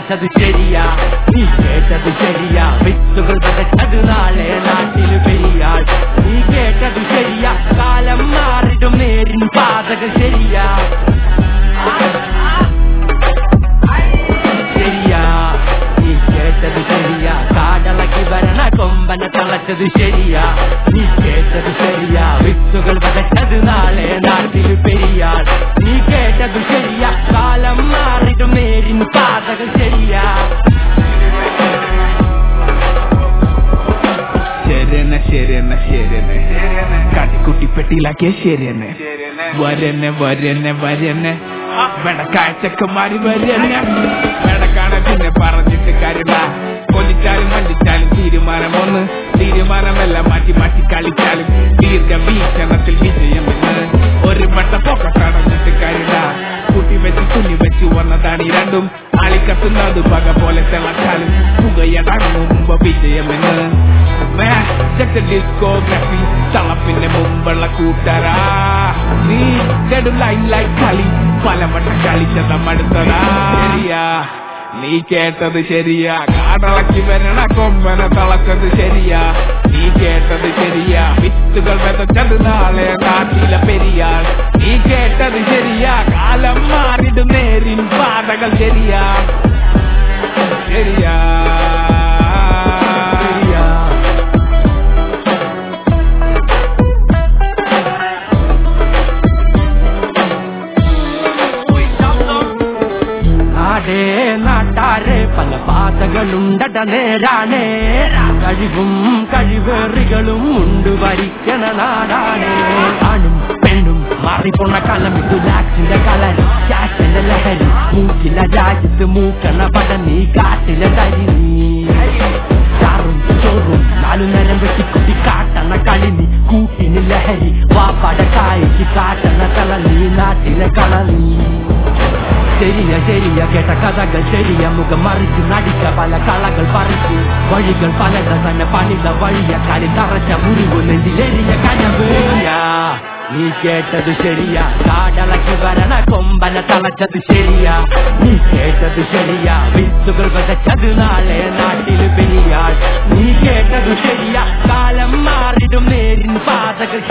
തളച്ചത് ശരിയാ നീ കേട്ടത് ശരിയാ വിത്തുകൾ വിതച്ചത് നാളെ നാട്ടിൽ പെരിയാൾ നീ കേട്ടത് ശരിയാ കാലം മാറിടും നേരിൻ പാതകൾ ശരിയാ ശരിയാ നീ കേട്ടത് ശരിയാ കാടളക്കി വരണ കൊമ്പന തളച്ചത് ശരിയാ നീ കേട്ടത് ശരിയാ വിത്തുകൾ വതച്ചത് നാളെ നാട്ടിൽ പെരിയാൾ നീ കേട്ടത് ശരിയാ കാലം മാറിടും നേരിൻ പാതകൾ ശരിയാ ശരിയെന്നെ ശരിയെന്നെ ശരിയെന്നെ കട്ടിക്കുട്ടി പെട്ടിയിലാക്കിയ ശരിയെന്നെ വരന്നെ വരന്നെ വരന്നെ വെടക്കാഴ്ചക്കന്മാര് വരന്നെ വെടക്കാണ പിന്നെ പറഞ്ഞിട്ട് കാര്യമില്ല കൊല്ലിച്ചാലും മല്ലിച്ചാലും തീരുമാനം ഒന്ന് തീരുമാനമെല്ലാം മാറ്റി മാറ്റി കളിച്ചാലും ദീർഘവീക്ഷണത്തിൽ വിജയമെന്ന് ഒരു വട്ട പൊക്കത്തടഞ്ഞിട്ട് കാര്യമില്ല കുട്ടി വെച്ച് തുന്നി വെച്ച് വന്നതാണ് ഈ രണ്ടും ആളിക്കത്തുന്നത് പക പോലെ തിളച്ചാലും പുകയടാണ് മുമ്പ് വിജയമെന്ന് ഡിസ്കോഗ്രഫി തളപ്പിന്റെ മുമ്പുള്ള കൂട്ടരാ നീ ചെടു ലൈൻ ലൈൻ കളി പലവട്ടം കളിച്ചത മടുത്തതാ ശരിയാ നീ കേട്ടത് ശരിയാ കാടളക്കി വരണ കൊമ്പന തളച്ചത് ശരിയാ നീ കേട്ടത് ശരിയാ വിത്തുകൾ വിതച്ചത് നാളെ നാട്ടിലെ പെരിയാൾ നീ കേട്ടത് ശരിയാ കാലം മാറിടും നേരിൻ പാതകൾ ശരിയാ ശരിയാ ശരിയാ നാടേ നാട്ടാരെ പല പാതകളുണ്ടട നേരാണേ കഴിവും കഴിവേറികളും ഉണ്ട് ഭരിക്കണ നാടാണേ ആണും പെണ്ണും മാറിപ്പോണ കാലം ഇത് ലാക്സിന്റെ കളരി ക്യാഷിന്റെ ലഹരി മൂക്കില രാജ്യത്ത് മൂക്കണ പട നീ കാട്ടിലെ തരി നീ ചാറും ചോറും നാലു നേരം വെട്ടിക്കുട്ടി കാട്ടണ കളി നീ കൂട്ടിന് ലഹരി വാപ്പാട കായ്ക്ക് കാട്ടണ കള നീ നാട്ടിലെ കള നീ ശരിയ ശരിയ കേട്ട കഥകൾ ശരിയ മുഖം മറിച്ച് നടിച്ച പല കളകൾ പറിച്ച് വഴികൾ പലത തന്നെ പണിത വഴിയ കാലി തറച്ച മുറിവ് നെഞ്ചിലെരിയ കനവ് നീ കേട്ടത് ശരിയാ കാടളക്കി വരണ കൊമ്പന തളച്ചത് ശരിയാ നീ കേട്ടത് ശരിയാ വിത്തുകൾ വിതച്ചത് നാളെ നാട്ടിൽ പെരിയാൾ നീ കേട്ടത് ശരിയാ കാലം മാറിടും നേരിൻ പാതകൾ